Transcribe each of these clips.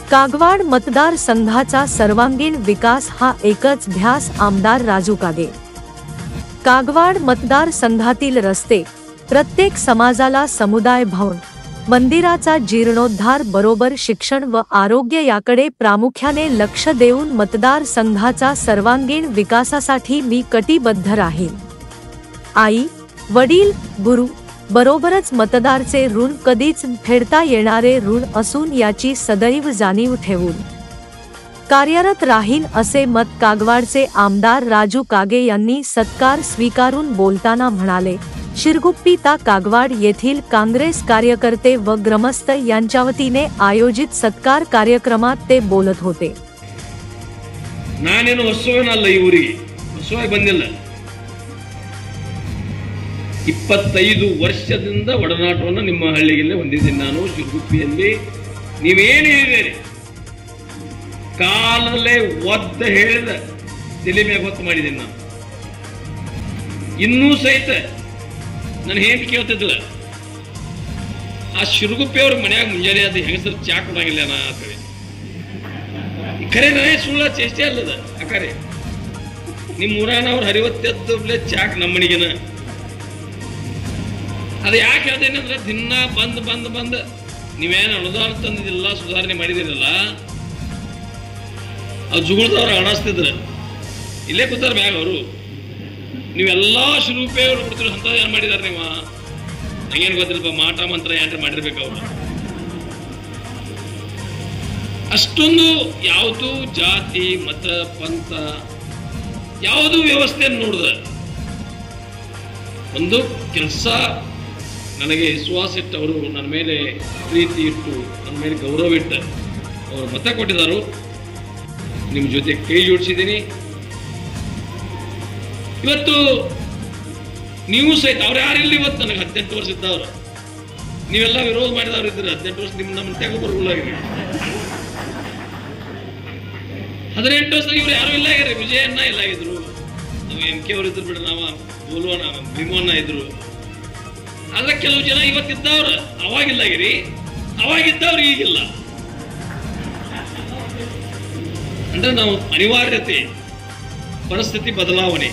कागवाड मतदारसंघाचा सर्वांगीण विकास हा एकच ध्यास आमदार राजू कागे कागवाड मतदारसंघातील रस्ते प्रत्येक समाजाला समुदाय भवन मंदिराचा जीर्णोद्धार बरोबर शिक्षण व आरोग्य याकडे प्रामुख्याने लक्ष देऊन मतदारसंघाचा सर्वांगीण विकासासाठी मी कटिबद्ध राहीन आई वडील गुरु बरोबरच मतदारचे ऋण कधीच फेडता येणारे ऋण असून याची सदैव जाणीव ठेवून कार्यरत राहीन असे मत कागवाडचे आमदार राजू कागे यांनी सत्कार स्वीकारून बोलताना म्हणाले शिरगुप्पी ता कागवाड येथील काँग्रेस कार्यकर्ते व ग्रामस्थ यांच्या वतीने आयोजित सत्कार कार्यक्रमात ते बोलत होते ನಾನೇನು ಹೊಸವನಲ್ಲ ಈ ಊರಿಗೆ ಹೊಸವಾಗಿ ಬಂದಿಲ್ಲ ಇಪ್ಪತ್ತೈದು ವರ್ಷದಿಂದ ಒಡನಾಟವನ್ನು ನಿಮ್ಮ ಹಳ್ಳಿಗೆಲ್ಲೇ ಹೊಂದಿದ್ದೀನಿ ನಾನು ಶಿರಗುಪ್ಪಿಯಲ್ಲಿ ನೀವೇನು ಹೇಳಿದ್ದೀರಿ ಕಾಲಲ್ಲೇ ಒದ್ದ ಹೇಳಿದ ತಲೆ ಮ್ಯಾಗ ಹೊತ್ತು ಮಾಡಿದ್ದೀನಿ ನಾನು ಇನ್ನೂ ಸಹಿತ ನನ್ನ ಹೆಂಡತಿ ಕೇಳ್ತಿದ್ದಿಲ್ಲ ಆ ಶಿರುಗುಪ್ಪಿ ಅವ್ರ ಮನ್ಯಾಗ ಮುಂಜಾನೆ ಅದು ಹೆಂಗಸರು ಚಾ ಕೊಡಂಗಿಲ್ಲ ನಾ ಅಂತೇಳಿ ಖರೆ ನಾ ಸುಳ್ಳ ಚೇಷ್ಟೆ ಅಲ್ಲದ ಅಕರೆ ನಿಮ್ಮ ಊರಾನ ಅವ್ರು ಹರಿವತ್ತೆದ್ದು ಚಾಕ್ ನಮ್ಮನಿಗೆನ ಅದು ಯಾಕೆ ಹೇಳ್ತೇನೆ ಅಂದ್ರೆ ದಿನ ಬಂದ್ ಬಂದ್ ಬಂದ್ ನೀವೇನು ಅನುದಾನ ತಂದಿದ್ದಿಲ್ಲ ಸುಧಾರಣೆ ಮಾಡಿದಿರಲ್ಲ ಅದು ಜುಗುಳ್ದವ್ರು ಅಣಸ್ತಿದ್ರು ಇಲ್ಲೇ ಕೂತಾರ ಮ್ಯಾಗ ಅವರು ನೀವೆಲ್ಲ ಶುರುಪೇ ಅವ್ರು ಕೊಡ್ತೀರಿ ಅಂತ ಏನು ಮಾಡಿದಾರೆ ನೀವು ನಂಗೇನು ಗೊತ್ತಿಲ್ಲಪ್ಪ ಮಾಟ ಮಂತ್ರ ಏನ್ರಿ ಮಾಡಿರ್ಬೇಕು ಅವರು ಅಷ್ಟೊಂದು ಯಾವುದು ಜಾತಿ ಮತ ಪಂಥ ಯಾವುದು ವ್ಯವಸ್ಥೆ ನೋಡಿದ ಒಂದು ಕೆಲಸ ನನಗೆ ವಿಶ್ವಾಸ ಇಟ್ಟು ಅವರು ನನ್ನ ಮೇಲೆ ಪ್ರೀತಿ ಇಟ್ಟು ನನ್ನ ಮೇಲೆ ಗೌರವ ಇಟ್ಟು ಅವರು ಮತ ಕೊಟ್ಟಿದ್ದಾರೆ ನಿಮ್ಮ ಜೊತೆ ಕೈ ಜೋಡಿಸಿದ್ದೀನಿ ಇವತ್ತು ನೀವು ಸಹಿತ ಅವ್ರು ಯಾರಿಲ್ಲ ಇವತ್ತು ನನಗೆ ಹದಿನೆಂಟು ವರ್ಷ ಇದ್ದವ್ರು ನೀವೆಲ್ಲ ವಿರೋಧ ಮಾಡಿದವ್ರು ಇದ್ರೆ ಹದಿನೆಂಟು ವರ್ಷ ನಿಮ್ಮ ನಮ್ಮ ತೆಗೆದು ರೂಲ್ ಆಗಿದೆ ಹದಿನೆಂಟು ವರ್ಷ ಇವ್ರು ಯಾರು ಇಲ್ಲ ಆಗ್ಯಾರ ವಿಜಯಣ್ಣ ಇಲ್ಲ ಆಗಿದ್ರು ನಾವು ಎಂ ಕೆ ಅವ್ರು ಇದ್ರು ಬಿಡ ನಾವ ಬೋಲ್ವಣ್ಣ ಭೀಮಣ್ಣ ಇದ್ರು ಆದ್ರೆ ಕೆಲವು ಜನ ಇವತ್ತಿದ್ದವ್ರು ಅವಾಗಿಲ್ಲ ಆಗಿರಿ ಅವಾಗಿದ್ದವ್ರು ಈಗಿಲ್ಲ ಅಂದ್ರೆ ನಾವು ಅನಿವಾರ್ಯತೆ ಪರಿಸ್ಥಿತಿ ಬದಲಾವಣೆ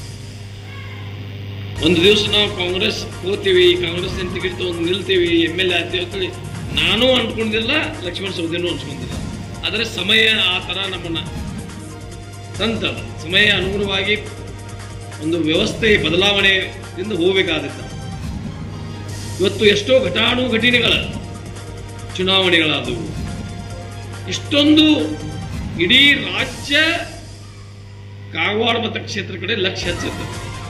ಒಂದು ದಿವಸ ನಾವು ಕಾಂಗ್ರೆಸ್ ಹೋಗ್ತೀವಿ ಕಾಂಗ್ರೆಸ್ ಟಿಕೆಟ್ ತಗೊಂಡು ನಿಲ್ತೀವಿ ಎಮ್ ಎಲ್ ಎ ಆಗ್ತೀವಿ ಅಂತೇಳಿ ನಾನು ಅಂದ್ಕೊಂಡಿಲ್ಲ ಲಕ್ಷ್ಮಣ ಸೌದಿನೂ ಅನ್ಸ್ಕೊಂಡಿಲ್ಲ ಆದರೆ ಸಮಯ ಆ ಥರ ನಮ್ಮನ್ನ ತಂತದ ಸಮಯ ಅನುಗುಣವಾಗಿ ಒಂದು ವ್ಯವಸ್ಥೆ ಬದಲಾವಣೆಯಿಂದ ಹೋಗಬೇಕಾದಿತ್ತು ಇವತ್ತು ಎಷ್ಟೋ ಘಟಾನು ಘಟನೆಗಳ ಚುನಾವಣೆಗಳಾದವು ಇಷ್ಟೊಂದು ಇಡೀ ರಾಜ್ಯ ಕಾಗವಾಡ ಮತಕ್ಷೇತ್ರ ಕಡೆ ಲಕ್ಷ್ಯ ಹಚ್ಚಿತ್ತು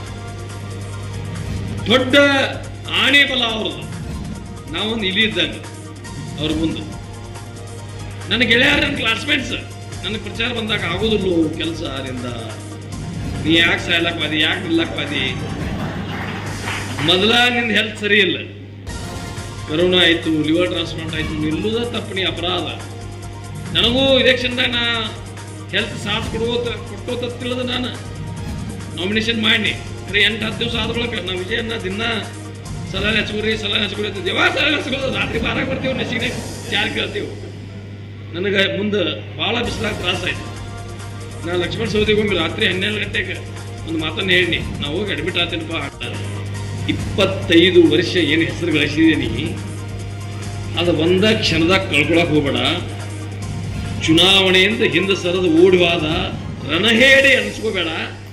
ದೊಡ್ಡ ಆಣೆ ಬಲ ಅವ್ರದ್ದು ನಾವೊಂದು ಇಲಿ ಇದ್ದಂಗೆ ಅವ್ರ ಮುಂದೆ ನನ್ನ ಗೆಳೆಯರ ನನ್ನ ಕ್ಲಾಸ್ಮೇಟ್ಸ್ ನನಗೆ ಪ್ರಚಾರ ಬಂದಾಗ ಆಗೋದಿಲ್ಲ ಕೆಲಸ ನಿಂದ ನೀ ಯಾಕೆ ಸಾಯ್ಲಕ್ ಬಾದಿ ಯಾಕೆ ನಿಲ್ಲಕ್ ಬಾದಿ ಮೊದಲ ನಿನ್ನ ಹೆಲ್ತ್ ಸರಿ ಇಲ್ಲ ಕರೋನಾ ಆಯ್ತು ಲಿವರ್ ಟ್ರಾನ್ಸ್ಪ್ಲಾಂಟ್ ಆಯ್ತು ನಿಲ್ಲುದ ತಪ್ಪಣಿ ಅಪರಾಧ ನನಗೂ ಇಲೆಕ್ಷನ್ದಾಗ ನಾ ಹೆಲ್ತ್ ಸಾಥ್ ಕೊಡುವ ಕೊಟ್ಟೋತ ತಿಳಿದ ನಾನು ನಾಮಿನೇಷನ್ ಮಾಡಿ ಖರೆ ಎಂಟು ಹತ್ತು ದಿವಸ ಆದ ಬಳಿಕ ನಾವು ವಿಜಯನ್ನ ದಿನ ಸಲಹೆ ಹಚ್ಕೊರಿ ಸಲಹೆ ಹಚ್ಕೊರಿ ಅಂತ ದೇವ ಸಲಹೆ ಹಚ್ಕೊಳ್ಳೋದು ರಾತ್ರಿ ಬಾರಾಗ ಬರ್ತೀವಿ ನಸಿಗೆ ಚಾರ್ ಕೇಳ್ತೀವಿ ನನಗೆ ಮುಂದೆ ಭಾಳ ಬಿಸಿಲಾಗ ತ್ರಾಸ ಆಯ್ತು ನಾ ಲಕ್ಷ್ಮಣ ಸೌದಿಗೆ ಒಮ್ಮೆ ರಾತ್ರಿ ಹನ್ನೆರಡು ಗಂಟೆಗೆ ಒಂದು ಮಾತನ್ನು ಹೇಳಿ ನಾವು ಹೋಗಿ ಅಡ್ಮಿಟ್ ಆಗ್ತೇನಪ್ಪ ಅಂತಾರೆ ಇಪ್ಪತ್ತೈದು ವರ್ಷ ಏನು ಹೆಸರು ಗಳಿಸಿದ್ದೀನಿ ಅದು ಒಂದ ಕ್ಷಣದಾಗ ಕಳ್ಕೊಳಕ್ ಹೋಗ್ಬೇಡ ಚುನಾವಣೆಯಿಂದ ಹಿಂದೆ ಸರದ ಓಡುವಾದ ರಣಹೇಡಿ ಅನ್ಸ್ಕೋಬೇಡ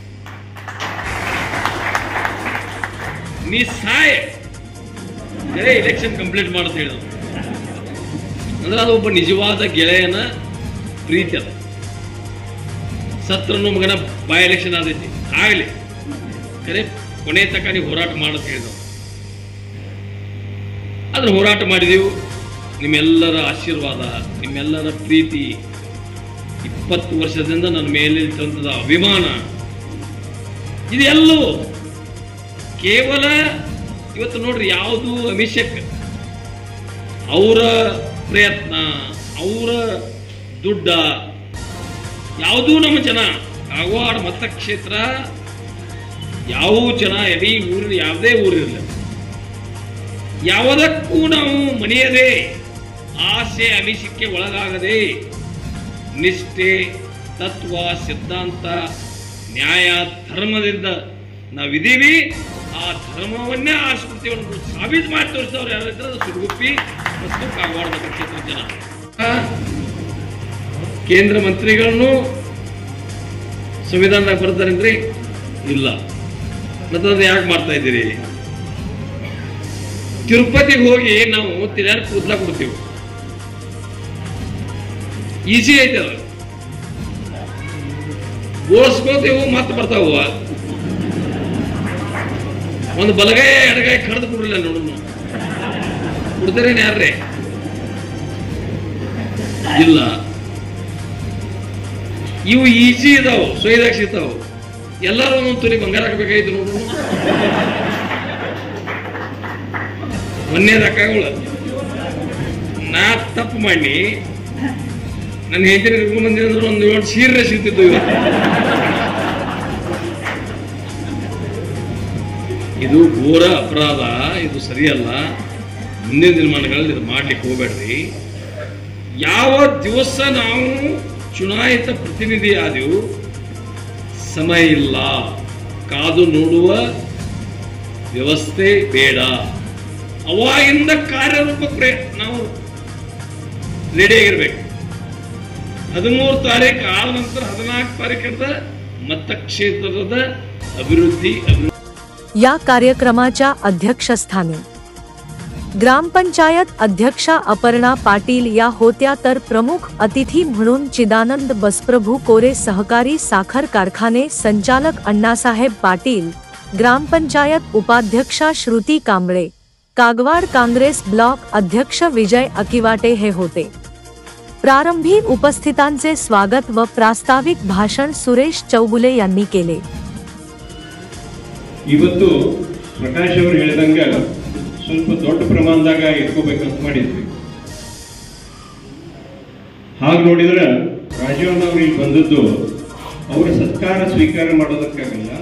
ನೀ ಸಾಯ್ ಗೆಳೆಯ ಇಲೆಕ್ಷನ್ ಕಂಪ್ಲೀಟ್ ಮಾಡತ್ ಹೇಳಿದ ಅಂದ್ರೆ ಅದು ಒಬ್ಬ ನಿಜವಾದ ಗೆಳೆಯನ ಪ್ರೀತಿ ಅದ ಸತ್ರನು ಮಗನ ಬೈ ಎಲೆಕ್ಷನ್ ಆದೈತಿ ಆಗಲಿ ಕರೆ ಕೊನೆ ತನಕ ನೀವು ಹೋರಾಟ ಮಾಡತ್ ಹೇಳಿದವು ಆದ್ರೆ ಹೋರಾಟ ಮಾಡಿದೆವು ನಿಮ್ಮೆಲ್ಲರ ಆಶೀರ್ವಾದ ನಿಮ್ಮೆಲ್ಲರ ಪ್ರೀತಿ ಇಪ್ಪತ್ತು ವರ್ಷದಿಂದ ನನ್ನ ಮೇಲೆ ತಂದದ ಅಭಿಮಾನ ಇದೆಲ್ಲವೂ ಕೇವಲ ಇವತ್ತು ನೋಡ್ರಿ ಯಾವುದು ಅಭಿಷೇಕ್ ಅವರ ಪ್ರಯತ್ನ ಅವರ ದುಡ್ಡ ಯಾವುದೂ ನಮ್ಮ ಜನ ಕಾಗವಾಡ ಮತಕ್ಷೇತ್ರ ಯಾವ ಜನ ಇಡೀ ಊರಿನ ಯಾವುದೇ ಊರಿರಲಿಲ್ಲ ಯಾವುದಕ್ಕೂ ನಾವು ಮನೆಯದೇ ಆಸೆ ಅಮಿಷಕ್ಕೆ ಒಳಗಾಗದೆ ನಿಷ್ಠೆ ತತ್ವ ಸಿದ್ಧಾಂತ ನ್ಯಾಯ ಧರ್ಮದಿಂದ ನಾವಿದ್ದೀವಿ ಆ ಧರ್ಮವನ್ನೇ ಆರಿಸ್ಕೊಳ್ತೀವಿ ಅನ್ನೋದು ಸಾಬೀತು ಮಾಡಿ ತೋರಿಸಿದವ್ರು ಯಾರಿದ್ರೆ ಅದು ಸುಡುಗುಪ್ಪಿ ಮತ್ತು ಕಾಗವಾಡದ ಕ್ಷೇತ್ರದ ಜನ ಆ, ಕೇಂದ್ರ ಮಂತ್ರಿಗಳನ್ನು ಸಂವಿಧಾನದಾಗ ಬರ್ತಾರೇನ್ರಿ ಇಲ್ಲ ಮತ್ತೆ ಅದು ಯಾಕೆ ಮಾಡ್ತಾ ಇದ್ದೀರಿ ತಿರುಪತಿಗೆ ಹೋಗಿ ನಾವು ತಿರ್ಯಾರ ಕೂದ್ಲ ಕೊಡ್ತೀವಿ ಈಸಿ ಐತೆ ಅದು ಬೋಳ್ಸ್ಕೋತೀವು ಮತ್ತೆ ಬರ್ತಾವ ಒಂದು ಬಲಗೈ ಎಡಗೈ ಕಡ್ದು ಕೊಡ್ಲಿಲ್ಲ ನೋಡೋಣ ಕೊಡ್ತಾರೇನು ಯಾರ್ರೆ ಇಲ್ಲ ಇವು ಈಜಿ ಇದಾವು ಸೊಯ್ದಾಗ ಸಿಗ್ತಾವು ಎಲ್ಲರೂ ಒಂದೊಂದು ತುರಿ ಬಂಗಾರ ಹಾಕಬೇಕಾಯ್ತು ನೋಡು ಮೊನ್ನೆ ರೊಕ್ಕಗಳು ನಾ ತಪ್ಪು ಮಾಡಿ ನನ್ನ ಹೆಂಡತಿ ಕರ್ಕೊಂಡ್ ಬಂದಿದ್ರೆ ಅಂದ್ರೆ ಒಂದು ಏಳು ಸೀರೆ ಸಿಗ್ತಿತ್ತು ಇವತ್ತು ಇದು ಘೋರ ಅಪರಾಧ ಇದು ಸರಿಯಲ್ಲ ಮುಂದಿನ ದಿನಮಾನಗಳಲ್ಲಿ ಇದು ಮಾಡ್ಲಿಕ್ಕೆ ಹೋಗ್ಬೇಡ್ರಿ ಯಾವ ದಿವಸ ನಾವು ಚುನಾಯಿತ ಪ್ರತಿನಿಧಿ ಆದೆವು ಸಮಯ ಇಲ್ಲ ಕಾದು ನೋಡುವ ವ್ಯವಸ್ಥೆ ಬೇಡ ಅವಾಗಿಂದ ಕಾರ್ಯರೂಪಕ್ಕೆ ನಾವು ರೆಡಿ ಆಗಿರ್ಬೇಕು ಹದಿಮೂರು ತಾರೀಕು ಆದ ನಂತರ ಹದಿನಾಲ್ಕು ತಾರೀಕಿಂದ ಮತಕ್ಷೇತ್ರದ ಅಭಿವೃದ್ಧಿ ಅಭಿವೃದ್ಧಿ या कार्यक्रमाच्या अध्यक्षस्थानी ग्रामपंचायत अध्यक्षा अपर्णा पाटील या होत्या तर प्रमुख अतिथी म्हणून चिदानंद बसप्रभू कोरे सहकारी साखर कारखाने संचालक अण्णासाहेब पाटील ग्रामपंचायत उपाध्यक्षा श्रुती कांबळे कागवाड काँग्रेस ब्लॉक अध्यक्ष विजय अकिवाटे हे होते प्रारंभी उपस्थितांचे स्वागत व प्रास्ताविक भाषण सुरेश चौगुले यांनी केले ಇವತ್ತು ಪ್ರಕಾಶ್ ಅವರು ಹೇಳಿದಂಗ ಸ್ವಲ್ಪ ದೊಡ್ಡ ಪ್ರಮಾಣದಾಗ ಇಟ್ಕೋಬೇಕಂತ ಮಾಡಿದ್ವಿ ಹಾಗೆ ನೋಡಿದ್ರೆ ರಾಜೀವಣ್ಣ ಅವರು ಇಲ್ಲಿ ಬಂದದ್ದು ಅವರ ಸತ್ಕಾರ ಸ್ವೀಕಾರ ಮಾಡೋದಕ್ಕಾಗಲ್ಲ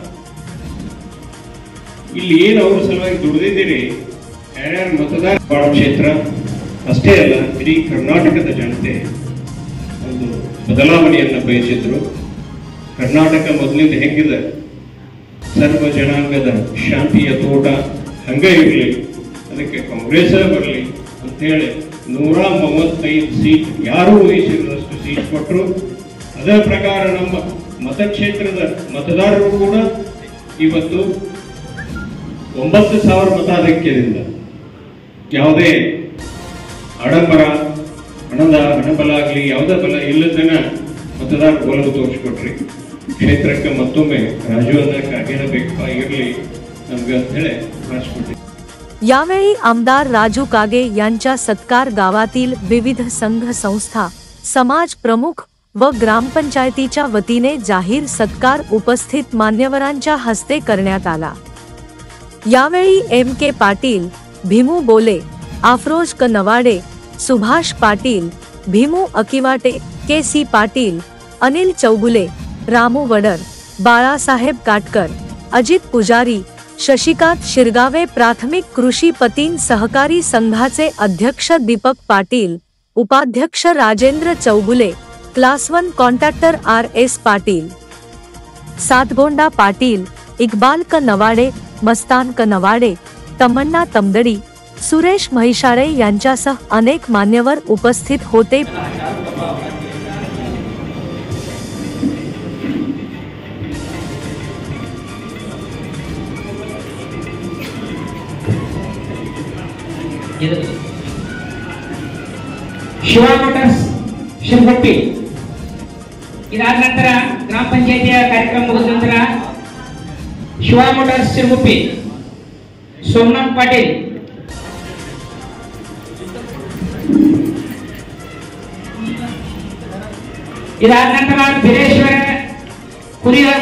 ಇಲ್ಲಿ ಏನು ಅವ್ರ ಸಲುವಾಗಿ ದುಡಿದಿದ್ದೀರಿ ಯಾರ್ಯಾರು ಮತದಾರ ಬಾಳ ಕ್ಷೇತ್ರ ಅಷ್ಟೇ ಅಲ್ಲ ಇಡೀ ಕರ್ನಾಟಕದ ಜನತೆ ಒಂದು ಬದಲಾವಣೆಯನ್ನ ಬಯಸಿದ್ರು ಕರ್ನಾಟಕ ಮೊದಲಿಂದ ಹೆಂಗಿದೆ ಸರ್ವ ಜನಾಂಗದ ಶಾಂತಿಯ ತೋಟ ಹಂಗ ಇರಲಿ ಅದಕ್ಕೆ ಕಾಂಗ್ರೆಸ್ ಬರಲಿ ಅಂತೇಳಿ ನೂರ ಮೂವತ್ತೈದು ಸೀಟ್ ಯಾರೂ ಊಹಿಸಿರದಷ್ಟು ಸೀಟ್ ಕೊಟ್ಟರು ಅದರ ಪ್ರಕಾರ ನಮ್ಮ ಮತಕ್ಷೇತ್ರದ ಮತದಾರರು ಕೂಡ ಇವತ್ತು ಒಂಬತ್ತು ಸಾವಿರ ಮತಾಧಿಕ್ಯದಿಂದ ಯಾವುದೇ ಆಡಂಬರ ಹಣದ ಹಣಬಲ ಆಗಲಿ ಯಾವುದೇ ಬಲ ಇಲ್ಲದನ್ನ ಮತದಾರ ಒಲವು ತೋರಿಸ್ಕೊಟ್ರಿ ಕ್ಷೇತ್ರಕ್ಕೆ ಮತ್ತೊಮ್ಮೆ ರಾಜು ಅನ್ನಕ್ಕೆ ಆಗಿರಬೇಕಪ್ಪ ಇರಲಿ ನಮ್ಗೆ ಅಂತ ಹೇಳಿ ಮಾಡಿಸ್ಕೊಟ್ರಿ यावेळी आमदार राजू कागे यांच्या सत्कार गावातील विविध संघ संस्था समाज प्रमुख व ग्रामपंचायतीच्या वतीने जाहीर सत्कार उपस्थित मान्यवरांच्या हस्ते करण्यात आला यावेळी एम के पाटील भीमू बोले आफरोज क नवाडे सुभाष पाटील भीमू अकिवाटे के सी पाटील अनिल चौगुले रामू वडर बाळासाहेब काटकर अजित पुजारी शशिकांत शिरगावे प्राथमिक कृषी पतीन सहकारी संघाचे अध्यक्ष दीपक पाटील उपाध्यक्ष Rajendra Chougule class one contractor R S Patil Satgonda Patil Iqbal क नवाडे मस्तान क नवाडे तमन्ना तमदडी सुरेश म्हैसाळे यांच्यासह अनेक मान्यवर उपस्थित होते ಇದು ಶಿವಾ ಮೋಟಾರ್ಸ್ ಶಿರಗುಪ್ಪಿ ಇದಾದ ನಂತರ ಗ್ರಾಮ ಪಂಚಾಯತಿಯ ಕಾರ್ಯಕ್ರಮ ಮುಗಿದ ನಂತರ ಶಿವಾ ಮೋಟಾರ್ಸ್ ಶಿರಗುಪ್ಪಿ ಸೋಮನಾಥ್ ಪಾಟೀಲ್ ಇದಾದ ನಂತರ ಬೀರೇಶ್ವರ ಕುರಿಯರ್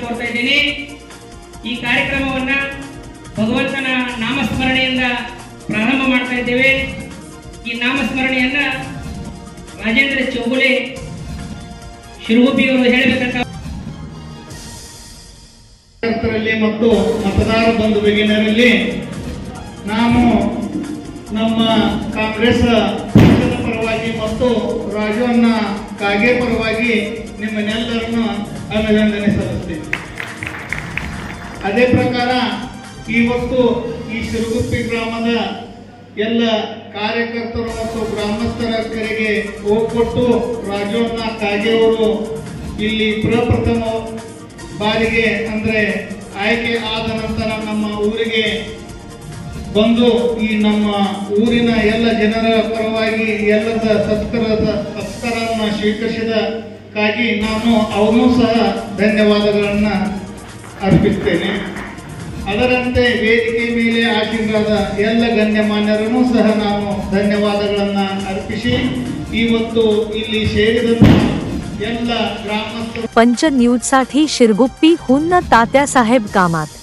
ಕೋರ್ತಾ ಇದ್ದೇನೆ ಈ ಕಾರ್ಯಕ್ರಮವನ್ನ ಭಗವಂತನ ನಾಮಸ್ಮರಣೆಯಿಂದ ಪ್ರಾರಂಭ ಮಾಡ್ತಾ ಇದ್ದೇವೆ ಈ ನಾಮಸ್ಮರಣೆಯನ್ನ ರಾಜೇಂದ್ರ ಚೌಗುಲೆ ಶಿರುಗುಪ್ಪಿಯವರು ಹೇಳಬೇಕಂತ ಕಾರ್ಯಕರ್ತರಲ್ಲಿ ಮತ್ತು ಮತದಾರ ಬಂಧು ಭಗಿನಿಯರಲ್ಲಿ ನಾನು ನಮ್ಮ ಕಾಂಗ್ರೆಸ್ ಪಕ್ಷದ ಪರವಾಗಿ ಮತ್ತು ರಾಜವನ್ನ ಕಾಗೆ ಪರವಾಗಿ ನಿಮ್ಮನ್ನೆಲ್ಲರನ್ನು ಅಭಿನಂದನೆ ಸಲ್ಲಿಸ್ತೀನಿ ಅದೇ ಪ್ರಕಾರ ಇವತ್ತು ಈ ಸಿರುಗುಪ್ಪಿ ಗ್ರಾಮದ ಎಲ್ಲ ಕಾರ್ಯಕರ್ತರು ಮತ್ತು ಗ್ರಾಮಸ್ಥರ ಕರೆಗೆ ಹೋಗ್ಕೊಟ್ಟು ರಾಜವನ್ನ ಕಾಗೆಯವರು ಇಲ್ಲಿ ಪ್ರಪ್ರಥಮ ಬಾರಿಗೆ ಅಂದ್ರೆ ಆಯ್ಕೆ ಆದ ನಂತರ ನಮ್ಮ ಊರಿಗೆ ಬಂದು ಈ ನಮ್ಮ ಊರಿನ ಎಲ್ಲ ಜನರ ಪರವಾಗಿ ಎಲ್ಲದ ಸತ್ಕರದ ಸತ್ಕಾರವನ್ನು ಸ್ವೀಕರಿಸಿದಕ್ಕಾಗಿ ನಾನು ಅವನು ಸಹ ಧನ್ಯವಾದಗಳನ್ನ ಅರ್ಪಿಸ್ತೇನೆ ಅದರಂತೆ ವೇದಿಕೆ ಮೇಲೆ ಆಶೀರ್ವಾದ ಎಲ್ಲ ಗಣ್ಯಮಾನ್ಯರನ್ನು ಸಹ ನಾನು ಧನ್ಯವಾದಗಳನ್ನ ಅರ್ಪಿಸಿ ಇವತ್ತು ಇಲ್ಲಿ ಸೇರಿದಂತ ಎಲ್ಲ ಗ್ರಾಮಸ್ಥರು पंच न्यूजसाठी शिरगुप्पी हुन्न तात्यासाहेब कामात